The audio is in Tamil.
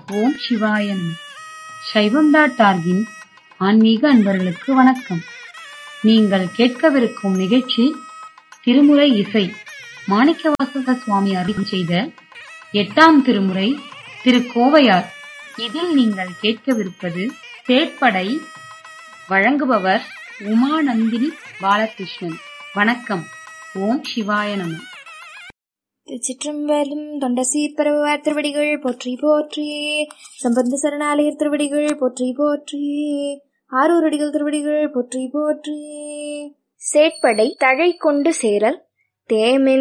ஓம் சிவாய நம சைவம் டாட் ஆர்கின் ஆன்மீக அன்பர்களுக்கு வணக்கம் நீங்கள் கேட்கவிருக்கும் நிகழ்ச்சி திருமுறை இசை மாணிக்கவாசக சுவாமி அருள் செய்த எட்டாம் திருமுறை திருக்கோவையார் இதில் நீங்கள் கேட்கவிருப்பது தேர்ப்படை வழங்குபவர் உமாநந்தினி பாலகிருஷ்ணன் வணக்கம் ஓம் சிவாய நம திருச்சிற்றம்பலம் தொண்டசீர் பரவார் திருவடிகள் போற்றி போற்றி சம்பந்த சரணாலயர் திருவடிகள் போற்றி போற்றி ஆரூரடிகள் திருவடிகள் போற்றி போற்றி சேட்படை தழை கொண்டு சேரல் தேமென்